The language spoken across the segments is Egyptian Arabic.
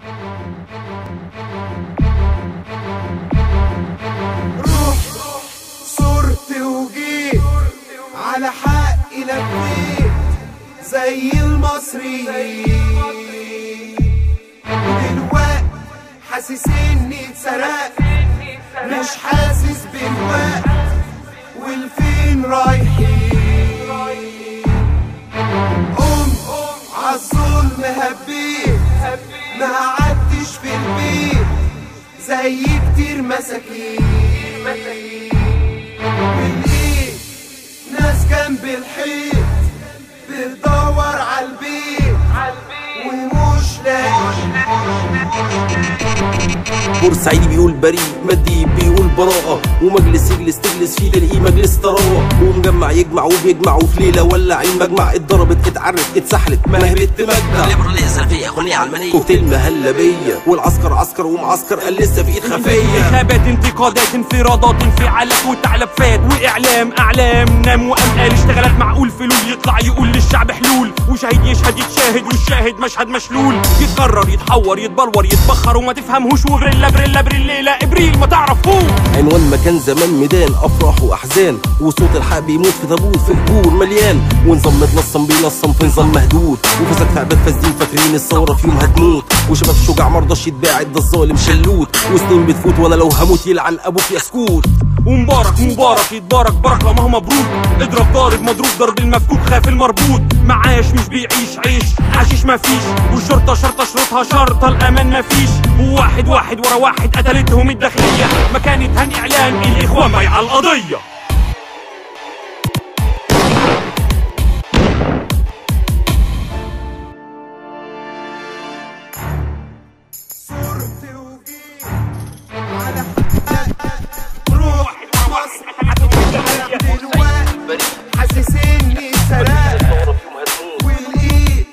روح صرت وجيت على حقي لفيت زي المصريين ودلوقتي حاسس اني اتسرقت مش حاسس بالوقت والفين رايحين قوم عالظلم هبيت ما قعدتش في البيت زي كتير مساكين ولقيت ناس جنب الحيط بتدور عالبيت ومش لاقي بورسعيدي بيقول بريء مدي بيقول براءة ومجلس يجلس تجلس فيه تلاقيه مجلس طراوة ومجمع يجمع وبيجمع وفي ليلة ولع المجمع اتضربت اتعرت اتسحلت ما هي بنت مجدع ليبرالية سلفية خلية علمانية كوكتيل مهلبية والعسكر عسكر ومعسكر قال لسه في ايد خفية انتخابات انتقادات انفرادات انفعالات وتعلفات واعلام اعلام نام وقام قال اشتغلت معقول فلول يطلع يقول للشعب حلول وشهيد يشهد يتشاهد والشاهد مشهد مشلول يتكرر يتحور يتبلور يتبخر وما تفهمهوش وبريلا بريلا بريلا ابريل ما تعرفوش عنوان مكان زمان ميدان افراح واحزان وصوت الحق بيموت في تابوت في قبور مليان ونظام متلصم بيلصم في نظام مهدود وفساد في عباد فاسدين فاكرين الثوره في يوم هتموت وشباب شجاع مرضاش يتباعد ده الظالم شلوت وسنين بتفوت وانا لو هموت يلعن ابوك يا سكوت ومبارك مبارك يتبارك بركة ما هو مبروك اضرب ضارب مضروب ضرب المفكوك خاف المربوط معاش مش بيعيش عيش حشيش مفيش والشرطة شرطة شرطها شرطة الأمان مفيش وواحد واحد ورا واحد قتلتهم الداخلية ما كانت هن إعلان الإخوان بايع القضية صرت وجيت على حقك روح مصر دلوقتي حاسس اني اتسرقت ولقيت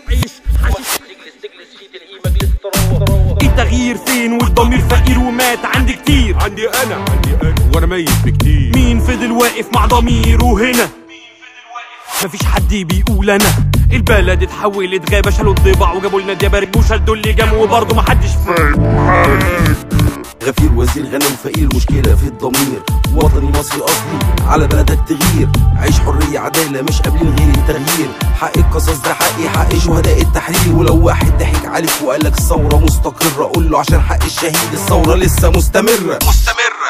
التغيير فين والضمير فقير ومات عندي كتير عندي أنا عندي أنا وأنا ميت بكتير مين فضل واقف مع ضميره هنا مفيش حد بيقول انا البلد اتحولت غابه شالوا الضباع وجابوا لنا ديابارك وشدوا اللي جم وبرضه محدش فاهم غفير وزير غني وفقير المشكلة في الضمير وطني مصري أصلي على بلدك تغيير عيش حرية عدالة مش قابلين غير التغيير حق القصص ده حقي حق شهداء التحرير ولو واحد ضحك عليك وقالك الثورة مستقرة قول له عشان حق الشهيد الثورة لسه مستمرة مستمرة